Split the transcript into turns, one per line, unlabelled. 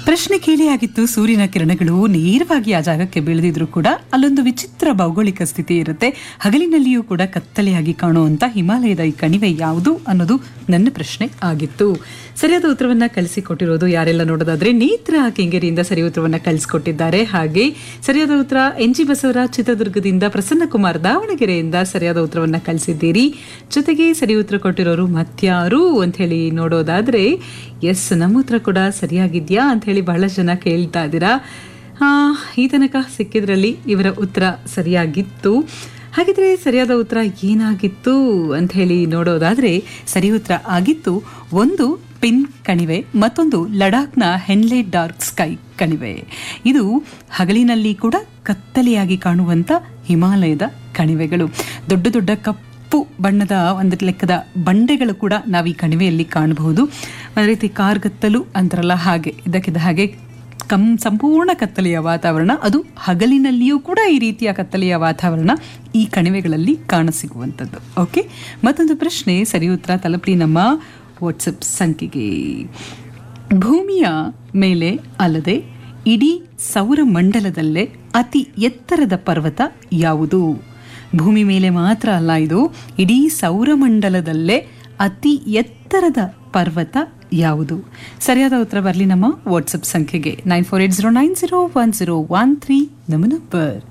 ಪ್ರಶ್ನೆ ಕೇಳಿಯಾಗಿತ್ತು ಸೂರ್ಯನ ಕಿರಣಗಳು ನೇರವಾಗಿ ಆ ಜಾಗಕ್ಕೆ ಬೀಳದಿದ್ರು ಕೂಡ ಅಲ್ಲೊಂದು ವಿಚಿತ್ರ ಭೌಗೋಳಿಕ ಸ್ಥಿತಿ ಇರುತ್ತೆ ಹಗಲಿನಲ್ಲಿಯೂ ಕೂಡ ಕತ್ತಲೆಯಾಗಿ ಕಾಣುವಂತ ಹಿಮಾಲಯದ ಈ ಕಣಿವೆ ಯಾವುದು ಅನ್ನೋದು ನನ್ನ ಪ್ರಶ್ನೆ ಆಗಿತ್ತು ಸರಿಯಾದ ಉತ್ತರವನ್ನ ಕಳಿಸಿಕೊಟ್ಟಿರೋದು ಯಾರೆಲ್ಲ ನೋಡೋದಾದ್ರೆ ನೇತ್ರ ಕೆಂಗೇರಿಯಿಂದ ಸರಿ ಉತ್ತರವನ್ನ ಕಳಿಸಿಕೊಟ್ಟಿದ್ದಾರೆ ಹಾಗೆ ಸರಿಯಾದ ಉತ್ತರ ಎನ್ ಜಿ ಬಸವರಾಜ್ ಚಿತ್ರದುರ್ಗದಿಂದ ಪ್ರಸನ್ನ ಕುಮಾರ್ ದಾವಣಗೆರೆಯಿಂದ ಸರಿಯಾದ ಉತ್ತರವನ್ನ ಕಳಿಸಿದ್ದೀರಿ ಜೊತೆಗೆ ಸರಿ ಉತ್ತರ ಕೊಟ್ಟಿರೋರು ಮತ್ಯಾರು ಅಂತ ಹೇಳಿ ನೋಡೋದಾದ್ರೆ ಎಸ್ ನಮ್ಮ ಉತ್ತರ ಕೂಡ ಸರಿಯಾಗಿದ್ಯಾ ಅಂತ ಹೇಳಿ ಬಹಳಷ್ಟು ಜನ ಕೇಳ್ತಾ ಇದ್ದೀರಾ ಆ, ಈ ತನಕ ಸಿಕ್ಕಿದ್ರಲ್ಲಿ ಇವರ ಉತ್ತರ ಸರಿಯಾಗಿತ್ತು ಹಾಗಿದ್ರೆ ಸರಿಯಾದ ಉತ್ತರ ಏನಾಗಿತ್ತು ಅಂತ ಹೇಳಿ ನೋಡೋದಾದ್ರೆ ಸರಿ ಉತ್ತರ ಆಗಿತ್ತು ಒಂದು ಪಿನ್ ಕಣಿವೆ ಮತ್ತೊಂದು ಲಡಾಖ್ನ ಹೆನ್ಲೆ ಡಾರ್ಕ್ ಸ್ಕೈ ಕಣಿವೆ ಇದು ಹಗಲಿನಲ್ಲಿ ಕೂಡ ಕತ್ತಲೆಯಾಗಿ ಕಾಣುವಂತ ಹಿಮಾಲಯದ ಕಣಿವೆಗಳು ದೊಡ್ಡ ದೊಡ್ಡ ಕಪ್ಪು ಬಣ್ಣದ ಒಂದು ಲೆಕ್ಕದ ಬಂಡೆಗಳು ಕೂಡ ನಾವು ಈ ಕಣಿವೆಯಲ್ಲಿ ಕಾಣಬಹುದು ಒಂದು ರೀತಿ ಕಾರ್ಗತ್ತಲು ಅಂತಾರಲ್ಲ ಹಾಗೆ ಇದಕ್ಕಿದ್ದ ಹಾಗೆ ಕಂ ಸಂಪೂರ್ಣ ಕತ್ತಲೆಯ ವಾತಾವರಣ ಅದು ಹಗಲಿನಲ್ಲಿಯೂ ಕೂಡ ಈ ರೀತಿಯ ಕತ್ತಲೆಯ ವಾತಾವರಣ ಈ ಕಣಿವೆಗಳಲ್ಲಿ ಕಾಣಸಿಗುವಂಥದ್ದು ಓಕೆ ಮತ್ತೊಂದು ಪ್ರಶ್ನೆ ಸರಿ ಉತ್ತರ ತಲುಪಲಿ ನಮ್ಮ ವಾಟ್ಸಪ್ ಸಂಖ್ಯೆಗೆ ಭೂಮಿಯ ಮೇಲೆ ಅಲ್ಲದೆ ಇಡೀ ಸೌರಮಂಡಲದಲ್ಲೇ ಅತಿ ಎತ್ತರದ ಪರ್ವತ ಯಾವುದು ಭೂಮಿ ಮೇಲೆ ಮಾತ್ರ ಅಲ್ಲ ಇದು ಇಡೀ ಸೌರಮಂಡಲದಲ್ಲೇ ಅತಿ ಎತ್ತರದ ಪರ್ವತ ಯಾವುದು ಸರಿಯಾದ ಉತ್ತರ ಬರಲಿ ನಮ್ಮ ವಾಟ್ಸಪ್ ಸಂಖ್ಯೆಗೆ nine four eight zero nine zero one zero one three ನಮ್ಮ ನಂಬರ್